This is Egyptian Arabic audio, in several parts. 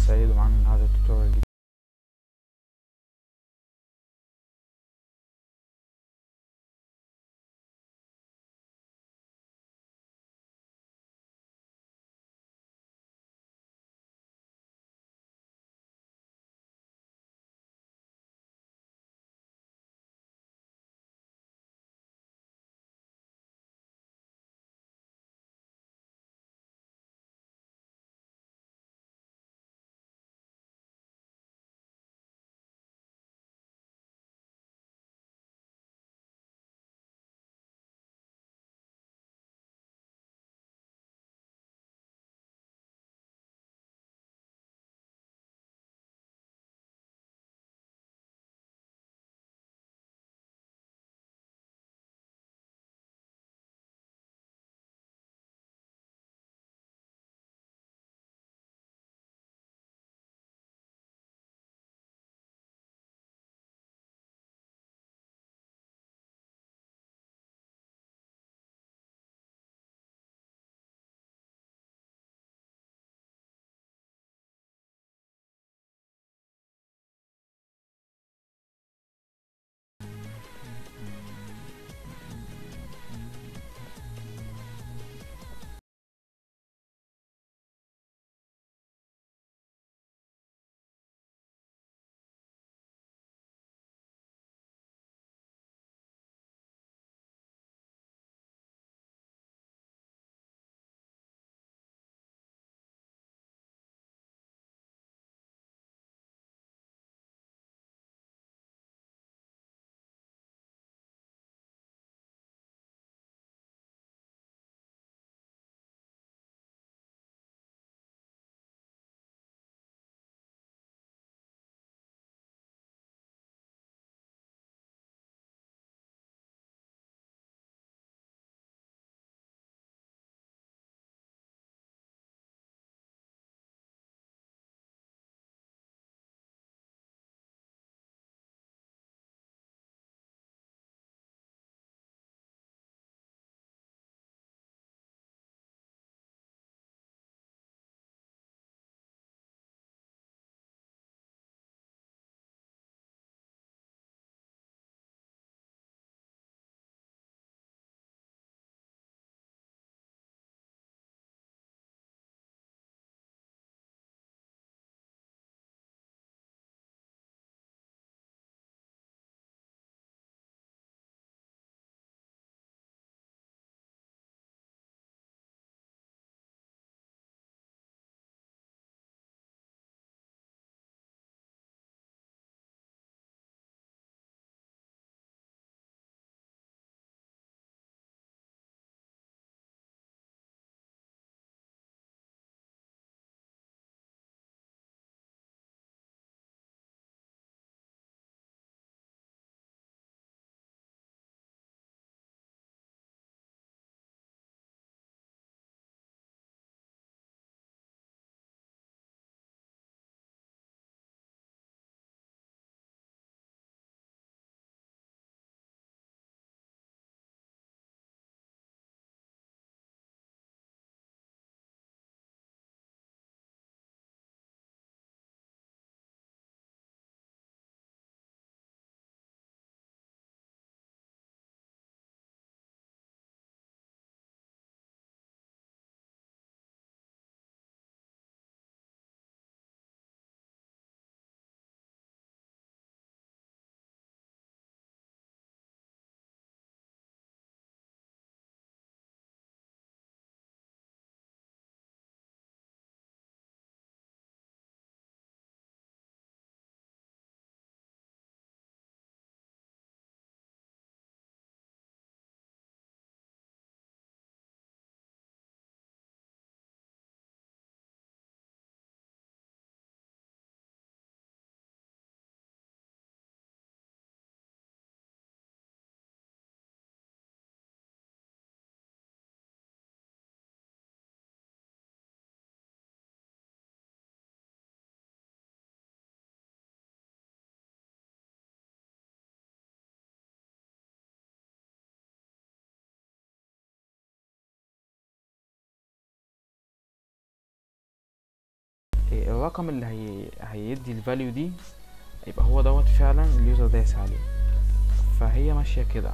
سعيد ومعانا النهاردة التوتوريال الجديد إيه، الرقم اللي هي... هيدي الفاليو دي يبقى هو دوت فعلا اليوزر دايس عليه فهي ماشية كده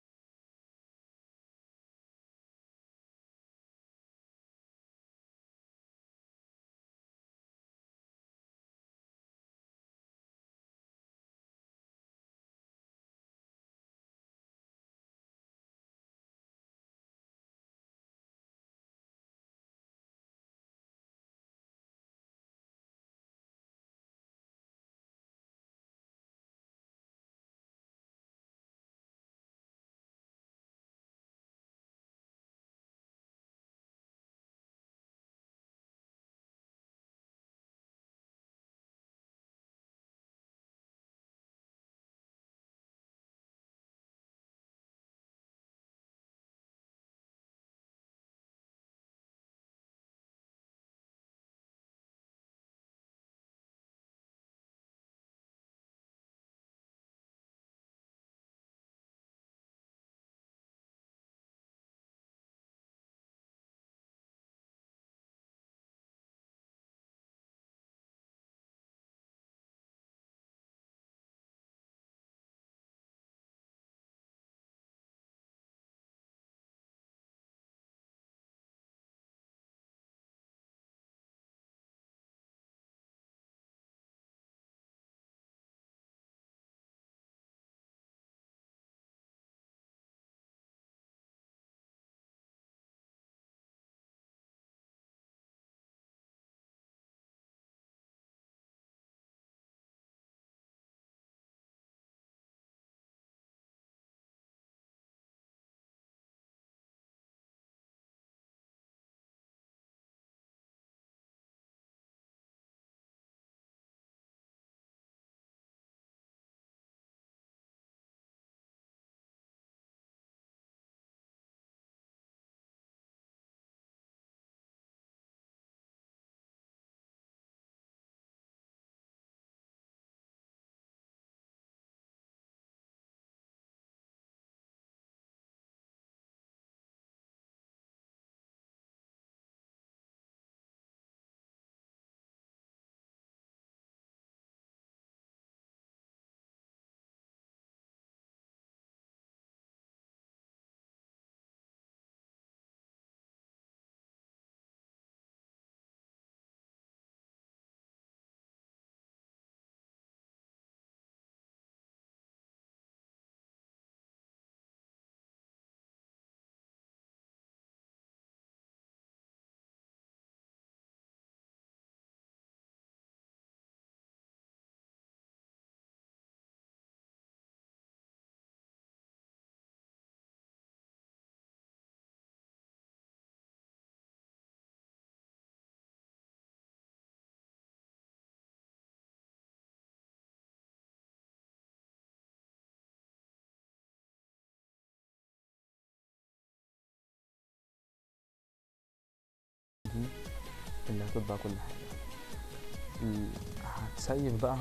دي اللي هتطبع كل حاجة ال- هتسيف بقى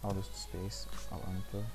او دوست سبيس او انتر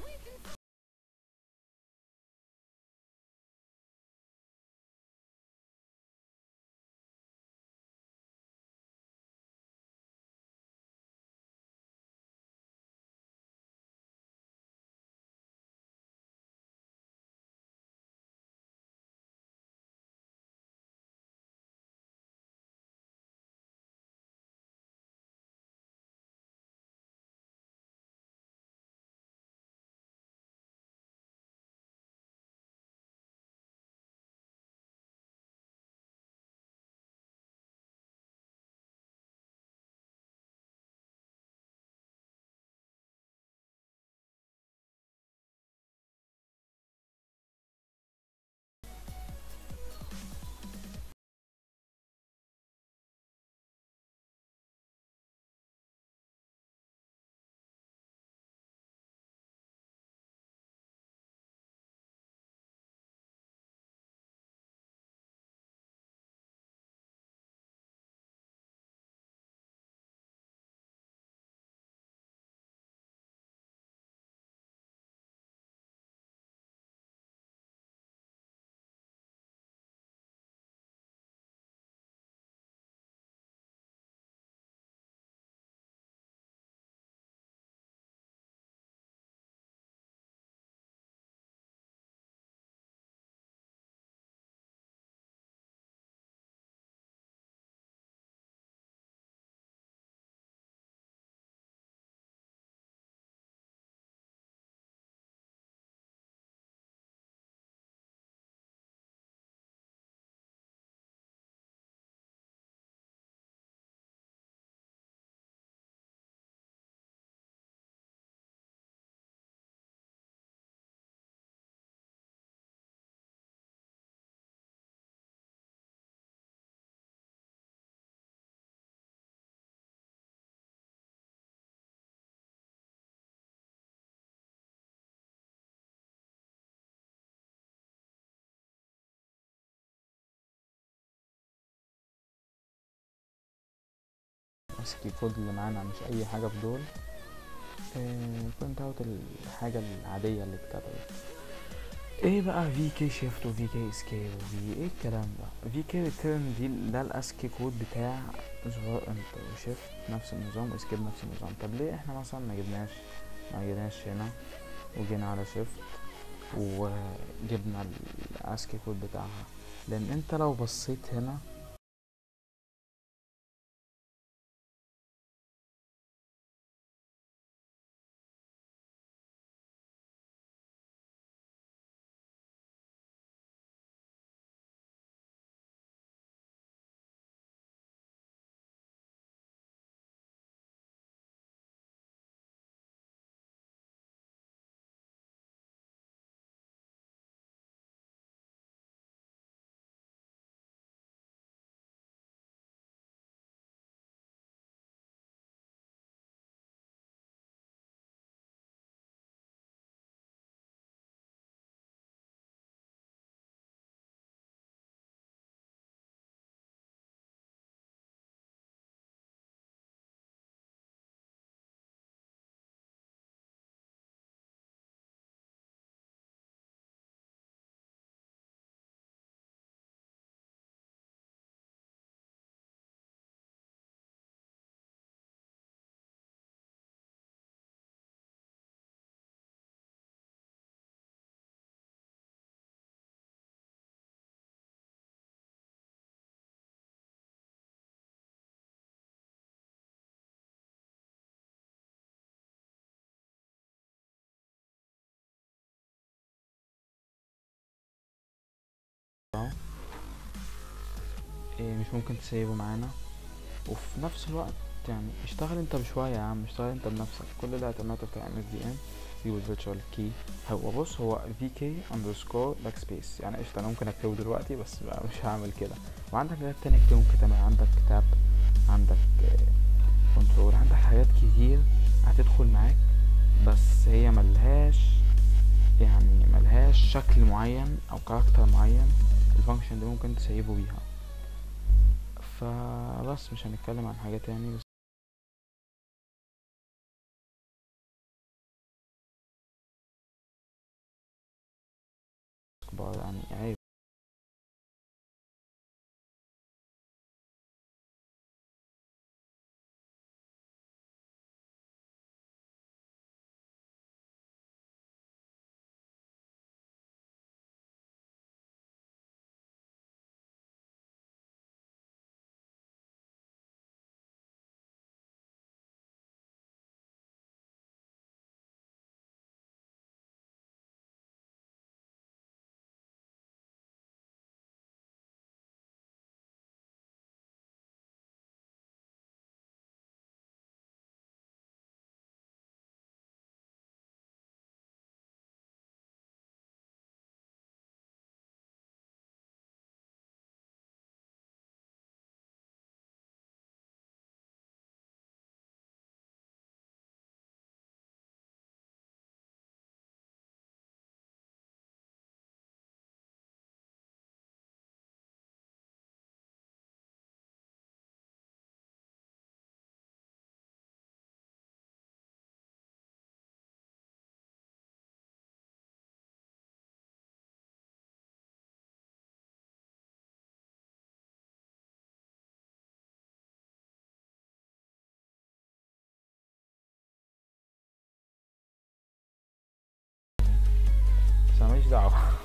ماسك الكود اللي معانا مش اي حاجة في دول بوينت اوت الحاجة العادية اللي اتكتبت ايه بقى في كي شيفت وفي كي اسكيب وفي ايه الكلام ده في كي ريتيرن دي ده الاسكي كود بتاع زرار انتر وشيفت نفس النظام واسكيب نفس النظام طب ليه احنا مثلا ما جبناش ما جبناش هنا وجينا على شيفت وجبنا الاسكي كود بتاعها لان انت لو بصيت هنا إيه مش ممكن تسيبه معانا وفي نفس الوقت يعني اشتغل انت بشوية يا عم اشتغل انت بنفسك كل اللي هتعمله بتاع ام اس دي ام يو فيرتشوال كي هو بص هو في كي اندرسكور باك سبيس يعني قشطة انا ممكن اكتبه دلوقتي بس بقى مش هعمل كده وعندك حاجات تانية كتير ممكن تعمل عندك كتاب عندك كنترول عندك حاجات كتير هتدخل معاك بس هي ملهاش يعني ملهاش شكل معين او كاركتر معين الفانكشن دي ممكن تسيبه بيها فبس مش هنتكلم عن حاجة تاني بس كبار يعني عيب بس انا ماليش دعوة